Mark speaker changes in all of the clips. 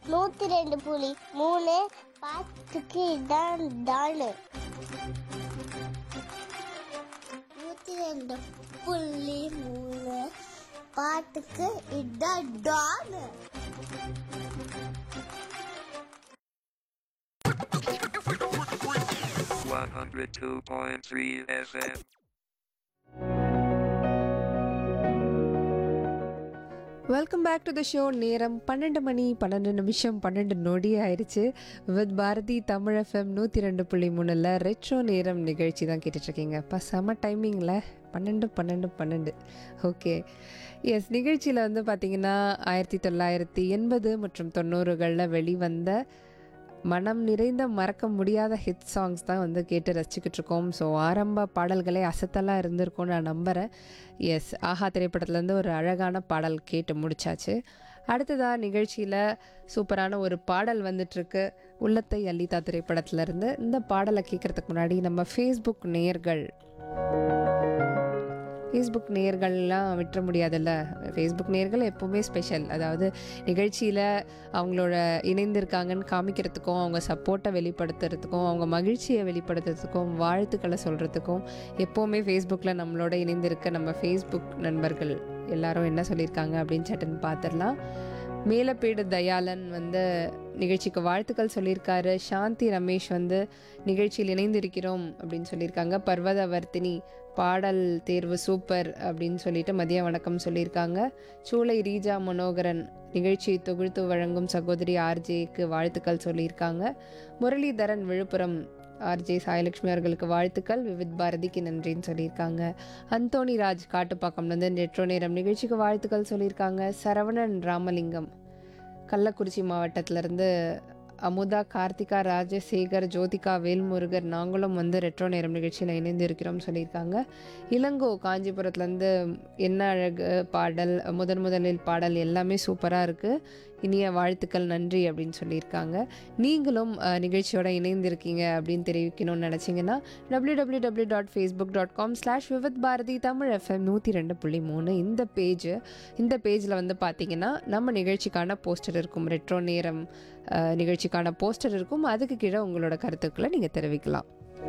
Speaker 1: நூத்தி ரெண்டு புலி மூணு பாட்டுக்கு இதான் தானு நூத்தி ரெண்டு புள்ளி மூணு பாட்டுக்கு இதான் டானு
Speaker 2: 102.3 FM.
Speaker 3: Welcome back to the show நேரம் பன்னெண்டு மணி பன்னெண்டு நிமிஷம் பன்னெண்டு நொடி ஆயிடுச்சு வித் பாரதி தமிழ் எஃப்எம் நூற்றி ரெண்டு புள்ளி மூணில் ரெட்ரோ நேரம் நிகழ்ச்சி தான் கேட்டுட்ருக்கீங்க இப்போ செம டைமிங்கில் பன்னெண்டு பன்னெண்டு பன்னெண்டு ஓகே எஸ் நிகழ்ச்சியில் வந்து பார்த்திங்கன்னா ஆயிரத்தி தொள்ளாயிரத்தி எண்பது மற்றும் தொண்ணூறுகளில் வெளிவந்த மனம் நிறைந்த மறக்க முடியாத ஹிட் சாங்ஸ் தான் வந்து கேட்டு ரசிச்சுக்கிட்டு இருக்கோம் ஸோ ஆரம்ப பாடல்களே அசத்தலாக இருந்திருக்கும்னு நான் நம்புகிறேன் எஸ் ஆஹா திரைப்படத்துலேருந்து ஒரு அழகான பாடல் கேட்டு முடிச்சாச்சு அடுத்ததாக நிகழ்ச்சியில் சூப்பரான ஒரு பாடல் வந்துட்டுருக்கு உள்ளத்தை அள்ளிதா திரைப்படத்துலேருந்து இந்த பாடலை கேட்குறதுக்கு முன்னாடி நம்ம ஃபேஸ்புக் நேயர்கள் ஃபேஸ்புக் நேயர்கள்லாம் விட்டுற முடியாதுல்ல ஃபேஸ்புக் நேயர்கள் எப்போவுமே ஸ்பெஷல் அதாவது நிகழ்ச்சியில் அவங்களோட இணைந்திருக்காங்கன்னு காமிக்கிறதுக்கும் அவங்க சப்போர்ட்டை வெளிப்படுத்துறதுக்கும் அவங்க மகிழ்ச்சியை வெளிப்படுத்துறதுக்கும் வாழ்த்துக்களை சொல்கிறதுக்கும் எப்போவுமே ஃபேஸ்புக்கில் நம்மளோட இணைந்திருக்க நம்ம ஃபேஸ்புக் நண்பர்கள் எல்லாரும் என்ன சொல்லியிருக்காங்க அப்படின்னு சட்டுன்னு பார்த்துடலாம் மேலப்பேடு தயாளன் வந்து நிகழ்ச்சிக்கு வாழ்த்துக்கள் சொல்லியிருக்காரு சாந்தி ரமேஷ் வந்து நிகழ்ச்சியில் இணைந்திருக்கிறோம் அப்படின்னு சொல்லியிருக்காங்க பர்வதவர்த்தினி பாடல் தேர்வு சூப்பர் அப்படின்னு சொல்லிட்டு மதிய வணக்கம் சொல்லியிருக்காங்க சூளை ரீஜா மனோகரன் நிகழ்ச்சியை தொகுத்து வழங்கும் சகோதரி ஆர்ஜேக்கு வாழ்த்துக்கள் சொல்லியிருக்காங்க முரளிதரன் விழுப்புரம் ஆர்ஜே சாயலட்சுமி அவர்களுக்கு வாழ்த்துக்கள் விவித் பாரதிக்கு நன்றின்னு சொல்லியிருக்காங்க அந்தோணி ராஜ் காட்டுப்பாக்கம்லேருந்து நெட்ரோ நேரம் நிகழ்ச்சிக்கு வாழ்த்துக்கள் சொல்லியிருக்காங்க சரவணன் ராமலிங்கம் கள்ளக்குறிச்சி மாவட்டத்திலேருந்து அமுதா கார்த்திகா ராஜசேகர் ஜோதிகா வேல்முருகர் நாங்களும் வந்து ரெட்ரோ நேரம் நிகழ்ச்சியில் இணைந்து இருக்கிறோம் சொல்லியிருக்காங்க இளங்கோ காஞ்சிபுரத்துலேருந்து என்ன அழகு பாடல் முதன் முதலில் பாடல் எல்லாமே சூப்பராக இருக்குது இனிய வாழ்த்துக்கள் நன்றி அப்படின்னு சொல்லியிருக்காங்க நீங்களும் அஹ், நிகழ்ச்சியோட இணைந்திருக்கீங்க அப்படின்னு தெரிவிக்கணும்னு நினச்சிங்கன்னா W W W dot Facebook dot com slash Vivath Bharathi Tamil FM நூற்றி ரெண்டு புள்ளி மூணு இந்த பேஜ் இந்த பேஜில் வந்து பார்த்தீங்கன்னா நம்ம நிகழ்ச்சிக்கான போஸ்டர் இருக்கும் ரெட்ரோ நேரம் அஹ், நிகழ்ச்சிக்கான போஸ்டர் இருக்கும் அதுக்கு கீழே உங்களோட கருத்துக்களை நீங்கள் தெரிவிக்கலாம்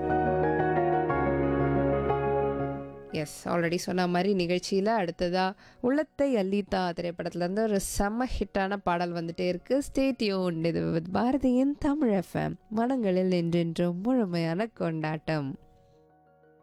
Speaker 3: எஸ் ஆல்ரெடி சொன்ன மாதிரி நிகழ்ச்சியில் அடுத்ததாக உள்ளத்தை அள்ளித்தா திரைப்படத்துலேருந்து ஒரு செம்ம ஹிட்டான பாடல் வந்துட்டே இருக்கு ஸ்டேட்யூன் இது வித் பாரதியின் தமிழ் எஃப்எம் மனங்களில் என்றென்றும் முழுமையான கொண்டாட்டம்